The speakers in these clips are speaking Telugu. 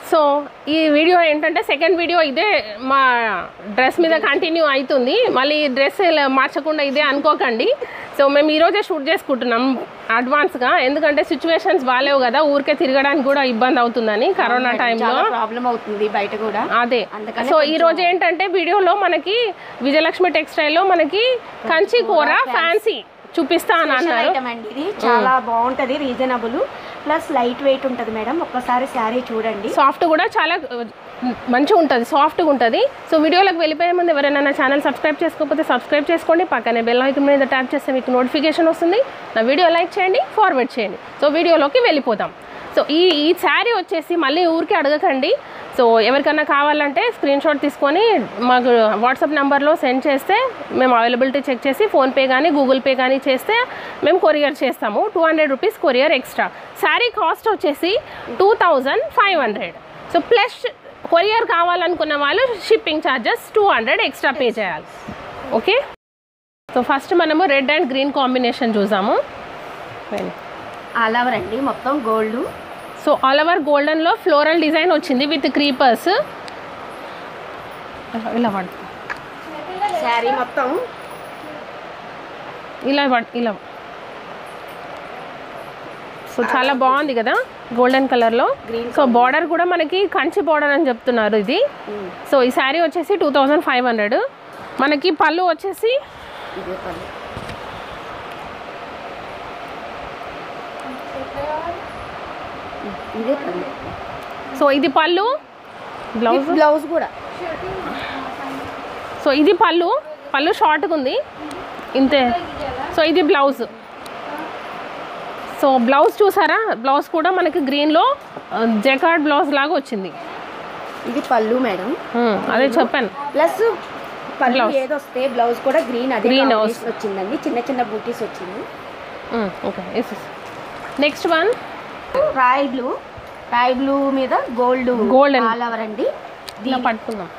సో ఈ వీడియో ఏంటంటే సెకండ్ వీడియో ఇదే మా డ్రెస్ మీద కంటిన్యూ అవుతుంది మళ్ళీ డ్రెస్ మార్చకుండా ఇదే అనుకోకండి సో మేము ఈరోజే షూట్ చేసుకుంటున్నాం అడ్వాన్స్గా ఎందుకంటే సిచ్యువేషన్స్ బాగాలేవు కదా ఊరికే తిరగడానికి కూడా ఇబ్బంది అవుతుందని కరోనా టైంలో చాలా ప్రాబ్లం అవుతుంది బయట కూడా అదే అందుకనే సో ఈ రోజు ఏంటంటే వీడియోలో మనకి విజయలక్ష్మి టెక్స్టైల్లో మనకి కంచి కూర ఫ్యాన్సీ చూపిస్తా అని అన్నారు ఐటమ్ అండి ఇది చాలా బాగుంటది రీజనబుల్ ప్లస్ లైట్ వెయిట్ ఉంటది మేడం ఒక్కసారి శారీ చూడండి సాఫ్ట్ కూడా చాలా మంచిగా ఉంటుంది సాఫ్ట్గా ఉంటుంది సో వీడియోలోకి వెళ్ళిపోయే ముందు ఎవరైనా నా ఛానల్ సబ్స్క్రైబ్ చేసుకోకపోతే సబ్స్క్రైబ్ చేసుకోండి పక్కనే బెల్ ఐకన్ మీద ట్యాప్ చేస్తే మీకు నోటిఫికేషన్ వస్తుంది నా వీడియో లైక్ చేయండి ఫార్వర్డ్ చేయండి సో వీడియోలోకి వెళ్ళిపోతాం సో ఈ ఈ శారీ వచ్చేసి మళ్ళీ ఊరికి అడగకండి సో ఎవరికన్నా కావాలంటే స్క్రీన్ షాట్ తీసుకొని మాకు వాట్సాప్ నెంబర్లో సెండ్ చేస్తే మేము అవైలబిలిటీ చెక్ చేసి ఫోన్పే కానీ గూగుల్ పే కానీ చేస్తే మేము కొరియర్ చేస్తాము two hundred rupees courier extra sari cost వచ్చేసి two thousand five hundred so plus courier కావాలనుకున్న వాళ్ళు shipping charges two hundred extra pay చేయాలి ఓకే సో ఫస్ట్ మనము రెడ్ అండ్ గ్రీన్ కాంబినేషన్ చూసాము ఆల్ ఓవర్ అండి మొత్తం గోల్డ్ సో ఆల్ ఓవర్ గోల్డెన్లో ఫ్లోరల్ డిజైన్ వచ్చింది విత్ క్రీపర్స్ ఇలా పడు శారీ మొత్తం ఇలా పడు ఇలా సో చాలా బాగుంది కదా గోల్డెన్ కలర్లో Green సో బార్డర్ కూడా మనకి కంచి బార్డర్ అని చెప్తున్నారు ఇది సో ఈ శారీ వచ్చేసి టూ థౌజండ్ ఫైవ్ హండ్రెడ్ మనకి పళ్ళు వచ్చేసి ఇదే పళ్ళు ఇదే పళ్ళు సో ఇది పళ్ళు బ్లౌజ్ బ్లౌజ్ కూడా సో ఇది పళ్ళు పళ్ళు షార్ట్గా ఉంది ఇంతే సో ఇది బ్లౌజ్ సో బ్లౌజ్ చూసారా బ్లౌజ్ కూడా మనకి గ్రీన్లో జెకార్డ్ బ్లౌజ్ లాగా వచ్చింది ఇది పళ్ళు మేడం ఉమ్, అదే చెప్పాను ప్లస్ పళ్ళు Blouse. ఏది వస్తే బ్లౌజ్ కూడా గ్రీన్ అదే Green combination వచ్చిందండి చిన్న చిన్న బూటీస్ వచ్చింది okay next one royal blue royal blue మీద గోల్డ్ Golden. ఆల్ ఓవర్ అండి ఇలా పట్టుకుందాం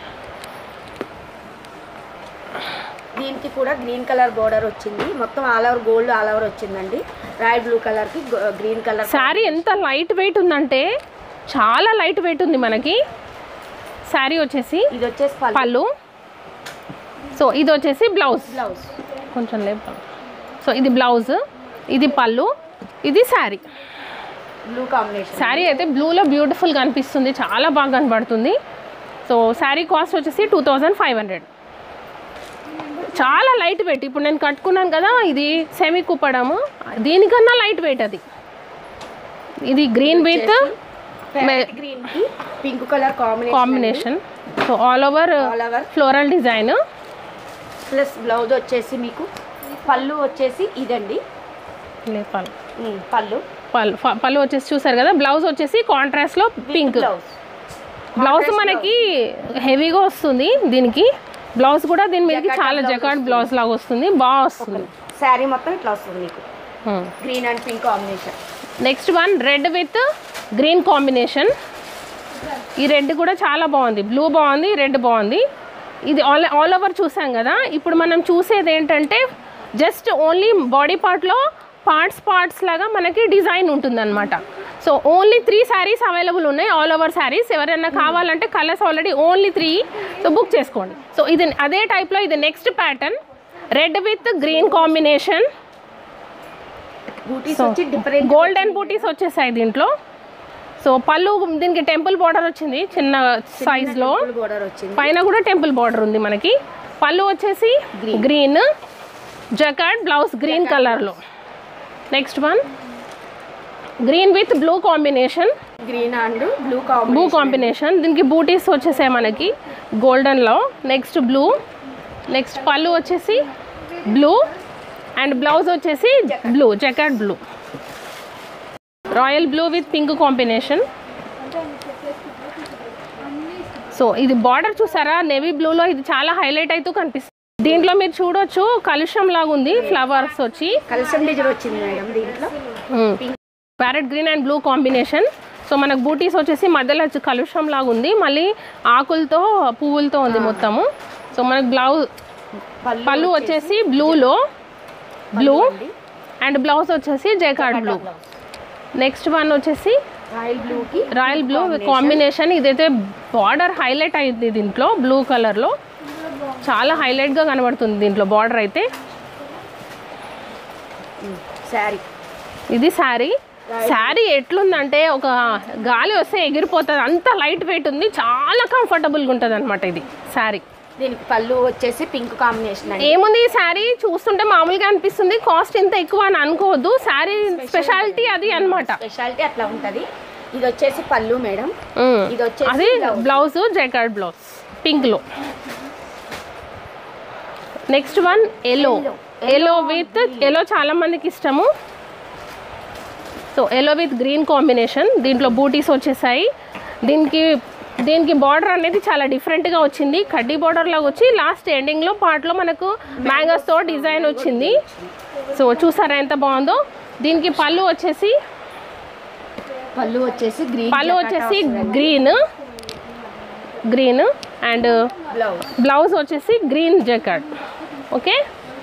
దీనికి కూడా గ్రీన్ కలర్ బోర్డర్ వచ్చింది మొత్తం all over gold all over వచ్చిందండి రాయల్ బ్లూ కలర్ కి గ్రీన్ కలర్ శారీ ఎంత లైట్ వెయిట్ ఉందంటే చాలా లైట్ వెయిట్ ఉంది మనకి శారీ వచ్చేసి ఇది వచ్చేసి పళ్ళు పళ్ళు సో ఇది వచ్చేసి బ్లౌజ్ బ్లౌజ్ కొంచెం లేపు సో ఇది బ్లౌజ్ ఇది పళ్ళు ఇది శారీ బ్లూ కాంబినేషన్ శారీ అయితే బ్లూలో బ్యూటిఫుల్గా అనిపిస్తుంది చాలా బాగా కనబడుతుంది సో శారీ కాస్ట్ వచ్చేసి టూ థౌజండ్ ఫైవ్ హండ్రెడ్ చాలా లైట్ వెయిట్ ఇప్పుడు నేను కట్టుకున్నాను కదా ఇది సెమీ కుప్పడము దీనికన్నా లైట్ వెయిట్ అది ఇది గ్రీన్ విత్ గ్రీన్ కి pink colour combination combination so all over all over floral design plus blouse వచ్చేసి మీకు పళ్ళు వచ్చేసి ఇదండి లేపాలి ఉమ్, పళ్ళు పళ్ళు ఫ- పళ్ళు వచ్చేసి చూసారు కదా బ్లౌజ్ వచ్చేసి కాంట్రాస్ట్లో పింక్ బ్లౌజ్ బ్లౌజ్ మనకి హెవీగా వస్తుంది దీనికి బ్లౌజ్ కూడా దీని మీదకి Jacquard చాలా blouse జకార్డ్ బ్లౌజ్ లాగా వస్తుంది బాగా వస్తుంది శారీ మొత్తం ఇట్లా వస్తుంది మీకు green and pink combination next one red with green combination ఈ రెడ్ కూడా చాలా బాగుంది బ్లూ బాగుంది రెడ్ బాగుంది ఇది ఆల్ ఆల్ ఓవర్ చూసాం కదా ఇప్పుడు మనం చూసేది ఏంటంటే జస్ట్ ఓన్లీ బాడీ పార్ట్లో పార్ట్స్ పార్ట్స్ లాగా మనకి డిజైన్ ఉంటుందన్నమాట so only three saris available ఉన్నాయి ఆల్ ఓవర్ శారీస్ ఎవరైనా కావాలంటే colours already only three so book చేసుకోండి సో ఇది అదే టైప్లో ఇది next pattern red with green combination butis So, వచ్చి డిఫరెంట్ గోల్డెన్ బూటీస్ వచ్చేసాయి దీంట్లో సో పళ్ళు దీనికి టెంపుల్ బార్డర్ వచ్చింది చిన్న సైజ్లో బోర్డర్ వచ్చింది పైన కూడా టెంపుల్ బార్డర్ ఉంది మనకి పళ్ళు వచ్చేసి గ్రీన్ జకార్డ్ బ్లౌజ్ గ్రీన్ కలర్లో next one green with blue combination green and blue blue combination combination దీనికి బూటీస్ వచ్చేసాయి మనకి గోల్డెన్లో నెక్స్ట్ బ్లూ నెక్స్ట్ పళ్ళు వచ్చేసి బ్లూ అండ్ బ్లౌజ్ వచ్చేసి blue jacquard blue royal blue with pink combination so ఇది బార్డర్ చూసారా నేవీ బ్లూలో ఇది చాలా హైలైట్ అవుతూ కనిపిస్తుంది దీంట్లో మీరు చూడొచ్చు కలుషం లాగా ఉంది ఫ్లవర్స్ వచ్చి కలసం డిజైన్ వచ్చింది మేడం దీంట్లో parrot green and blue combination so మనకు బూటీస్ వచ్చేసి మధ్యలో వచ్చి కలుషం లాగా ఉంది మళ్ళీ ఆకులతో పువ్వులతో ఉంది మొత్తము సో మనకు బ్లౌజ్ పళ్ళు వచ్చేసి బ్లూలో బ్లూ అండ్ బ్లౌజ్ వచ్చేసి జైకార్డ్ బ్లూ నెక్స్ట్ వన్ వచ్చేసి రాయల్ బ్లూకి రాయల్ బ్లూ కాంబినేషన్ ఇదైతే బార్డర్ హైలైట్ అయింది దీంట్లో బ్లూ కలర్లో చాలా హైలైట్గా కనబడుతుంది దీంట్లో బార్డర్ అయితే శారీ ఇది శారీ శారీ ఎట్లుందంటే ఒక గాలి వస్తే ఎగిరిపోతుంది అంత లైట్ వెయిట్ ఉంది చాలా కంఫర్టబుల్గా ఉంటుంది అనమాట ఇది శారీ దీనికి పళ్ళు వచ్చేసి పింక్ కాంబినేషన్ అండి ఏముంది ఈ శారీ చూస్తుంటే మామూలుగా అనిపిస్తుంది కాస్ట్ ఇంత ఎక్కువ అని అనుకోవద్దు శారీ స్పెషాలిటీ అది అనమాట స్పెషాలిటీ అట్లా ఉంటది ఇది వచ్చేసి పళ్ళు మేడం ఇది వచ్చేసి అది blouse. బ్లౌజ్ జైకార్డ్ బ్లౌజ్ పింక్లో next one yellow Yellow. Yellow with yellow చాలా మందికి ఇష్టము so yellow with green combination దీంట్లో బూటీస్ వచ్చేసాయి దీనికి దీనికి బార్డర్ అనేది చాలా డిఫరెంట్గా వచ్చింది కడ్డీ బార్డర్ లాగా వచ్చి లాస్ట్ ఎండింగ్లో పార్ట్లో మనకు మ్యాంగోస్తో డిజైన్ వచ్చింది సో చూసారా ఎంత బాగుందో దీనికి పళ్ళు వచ్చేసి పళ్ళు వచ్చేసి గ్రీన్ పళ్ళు వచ్చేసి green green and blouse blouse వచ్చేసి green jacquard okay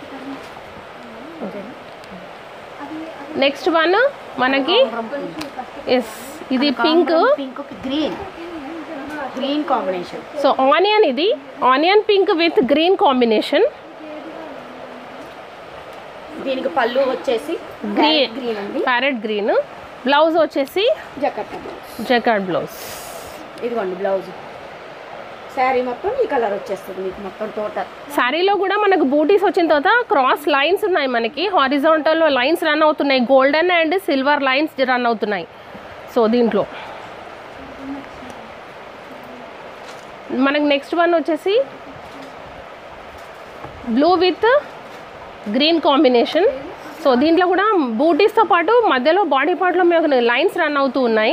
next one మనకి ఎస్ ఇది pink pink green green combination so onion ఇది onion pink with green combination దీనికి పళ్ళు వచ్చేసి గ్రీన్ గ్రీన్ అండి ప్యారెట్ గ్రీన్ బ్లౌజ్ వచ్చేసి జకట్ జెకార్డ్ బ్లౌజ్ ఇదిగోండి బ్లౌజ్ శారీ మొత్తం ఈ కలర్ వచ్చేస్తుంది మీకు మొత్తం టోటల్ శారీలో కూడా మనకు బూటీస్ వచ్చిన తర్వాత క్రాస్ లైన్స్ ఉన్నాయి మనకి హారిజాంటల్లో లైన్స్ రన్ అవుతున్నాయి golden and silver lines run అవుతున్నాయి సో దీంట్లో మనకు నెక్స్ట్ వన్ వచ్చేసి blue with green combination so దీంట్లో కూడా బూటీస్తో పాటు మధ్యలో బాడీ పార్ట్లో మీకు లైన్స్ రన్ అవుతూ ఉన్నాయి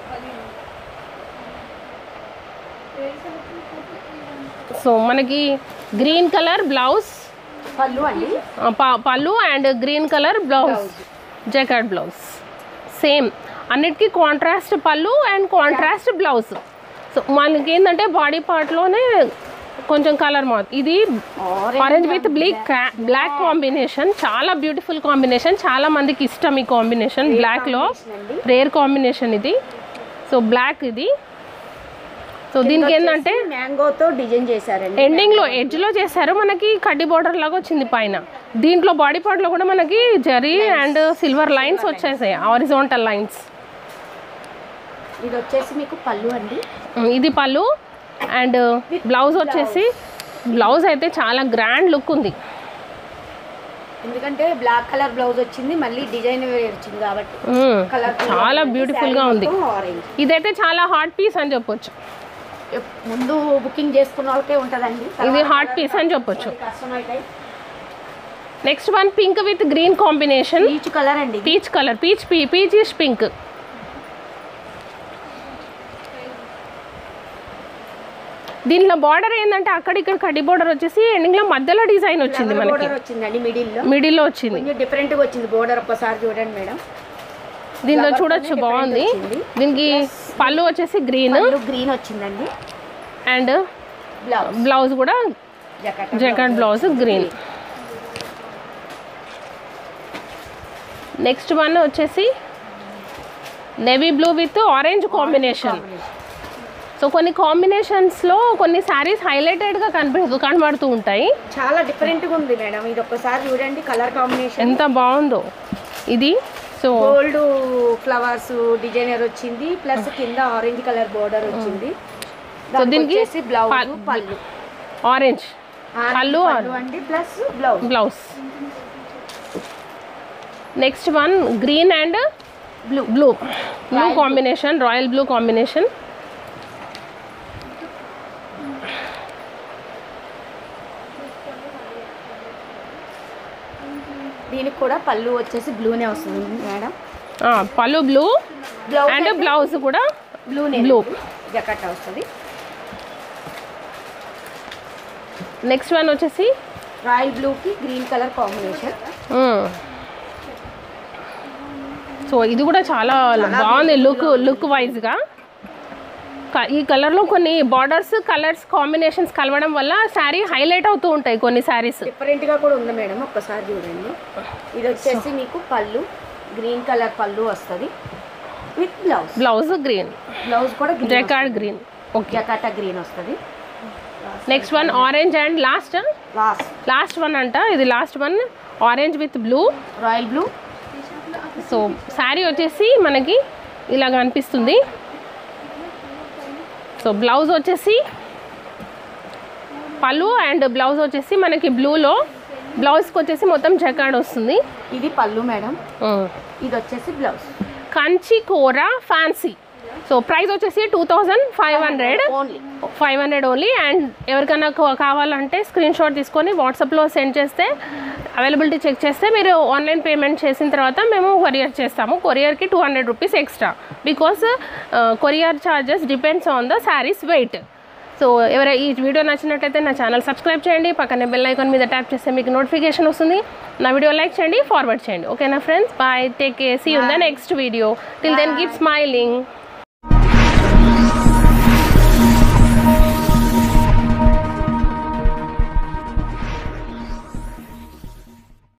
సో మనకి గ్రీన్ కలర్ బ్లౌజ్ పళ్ళు అండి పళ్ళు and green colour blouse jacquard blouse same అన్నిటికీ కాంట్రాస్ట్ పళ్ళు అండ్ కాంట్రాస్ట్ బ్లౌజ్ సో మనకి ఏంటంటే బాడీ పార్ట్లోనే కొంచెం కలర్ మా ఇది orange with black black combination చాలా బ్యూటిఫుల్ కాంబినేషన్ చాలా మందికి ఇష్టం ఈ కాంబినేషన్ బ్లాక్లో అండి రేర్ కాంబినేషన్ ఇది సో బ్లాక్ ఇది సో దీనికి ఏంటంటే మ్యాంగోతో డిజైన్ చేశారండి ఎండింగ్ లో ఎడ్జ్ లో చేశారు మనకి కడ్డీ బార్డర్ లాగా వచ్చింది పైన దీంట్లో బాడీ పార్ట్ లో కూడా మనకి జరీ అండ్ సిల్వర్ లైన్స్ వచ్చేసాయి హారిజాంటల్ లైన్స్ ఇది వచ్చేసి మీకు పళ్ళు అండి ఇది పళ్ళు అండ్ బ్లౌజ్ వచ్చేసి బ్లౌజ్ అయితే చాలా గ్రాండ్ లుక్ ఉంది ఎందుకంటే బ్లాక్ కలర్ బ్లౌజ్ వచ్చింది మళ్ళీ డిజైన్ వచ్చింది కాబట్టి మ్మ్. కలర్ చాలా బ్యూటిఫుల్ గా ఉంది ఆరెంజ్ ఇదైతే చాలా హాట్ పీస్ అని చెప్పొచ్చు ముందు బుకింగ్ చేసుకున్న వాళ్ళకే ఉంటుందండి ఇది హాట్ పీస్ అని చెప్పొచ్చు కస్టమర్ అయితే next one pink with green combination peach colour అండి ఇది. Peach colour peach p peach is pink దీంట్లో బార్డర్ ఏంటంటే అక్కడ ఇక్కడ కడ్డీ బార్డర్ వచ్చేసి ఎండింగ్ లో మధ్యలో డిజైన్ వచ్చింది మనకి బోర్డర్ వచ్చిందండి మిడిల్ లో మిడిల్లో వచ్చింది కొంచెం డిఫరెంట్ గా వచ్చింది బోర్డర్ ఒక్కసారి చూడండి మేడం దీంట్లో చూడొచ్చు బాగుంది దీనికి పళ్ళు వచ్చేసి గ్రీన్ పళ్ళు గ్రీన్ వచ్చిందండి అండ్ బ్లౌజ్ బ్లౌజ్ కూడా jacquard jacquard blouse green next one వచ్చేసి navy blue with orange combination so కొన్ని కాంబినేషన్స్లో కొన్ని శారీస్ హైలైటెడ్గా కనిపి కనబడుతూ ఉంటాయి చాలా డిఫరెంట్ గా ఉంది మేడం ఇది ఒక్కసారి చూడండి కలర్ కాంబినేషన్ ఎంత బాగుందో ఇది సో గోల్డ్ ఫ్లవర్స్ డిజైనర్ వచ్చింది ప్లస్ కింద ఆరెంజ్ కలర్ బోర్డర్ వచ్చింది దానికి దీనికి వచ్చేసి బ్లౌజ్ పల్- పళ్ళు ఆరెంజ్ ఆరెంజ్ పళ్ళు పళ్ళు అండి plus blouse blouse next one green and blue blue blue combination royal blue combination దీనికి కూడా పళ్ళు వచ్చేసి బ్లూనే వస్తుంది మేడం పళ్ళు బ్లూ బ్లౌజ్ అండ్ బ్లౌజ్ కూడా బ్లూనే blue. జకట్ వస్తుంది నెక్స్ట్ వన్ వచ్చేసి రాయల్ బ్లూకి గ్రీన్ కలర్ కాంబినేషన్ సో ఇది కూడా చాలా బాగుంది లుక్ లుక్ వైజ్గా ఈ కలర్లో కొన్ని బార్డర్స్ కలర్స్ కాంబినేషన్స్ కలవడం వల్ల శారీ హైలైట్ అవుతూ ఉంటాయి కొన్ని శారీస్ డిఫరెంట్ గా కూడా ఉంది మేడం ఒక్కసారి చూడండి ఇది వచ్చేసి మీకు పళ్ళు గ్రీన్ కలర్ పళ్ళు వస్తుంది with blouse blouse green blouse కూడా గ్రీన్ జకార్డ్ గ్రీన్ ఓకే జకాటా గ్రీన్ వస్తుంది next one orange and last last last one అంట ఇది last one orange with blue royal blue so sari వచ్చేసి మనకి ఇలాగ అనిపిస్తుంది సో బ్లౌజ్ వచ్చేసి పళ్ళు అండ్ బ్లౌజ్ వచ్చేసి మనకి బ్లూలో బ్లౌజ్కి వచ్చేసి మొత్తం జకాడ్ వస్తుంది ఇది పళ్ళు మేడం ఉమ్. ఇది వచ్చేసి బ్లౌజ్ కంచి కూర ఫ్యాన్సీ సో ప్రైస్ వచ్చేసి two thousand five hundred only five hundred only and ఎవరికైనా కా- కావాలంటే స్క్రీన్ షాట్ తీసుకొని వాట్సాప్లో సెండ్ చేస్తే అవైలబిలిటీ చెక్ చేస్తే మీరు ఆన్లైన్ పేమెంట్ చేసిన తర్వాత మేము కొరియర్ చేస్తాము కొరియర్కి two hundred rupees extra because courier charges depends on the saris weight so ఎవరైనా ఈ వీడియో నచ్చినట్లయితే నా ఛానల్ సబ్స్క్రైబ్ చేయండి పక్కనే బెల్ ఐకాన్ మీద ట్యాప్ చేస్తే మీకు నోటిఫికేషన్ వస్తుంది నా వీడియో లైక్ చేయండి ఫార్వర్డ్ చేయండి ఓకేనా friends bye take care see in the next video till then keep smiling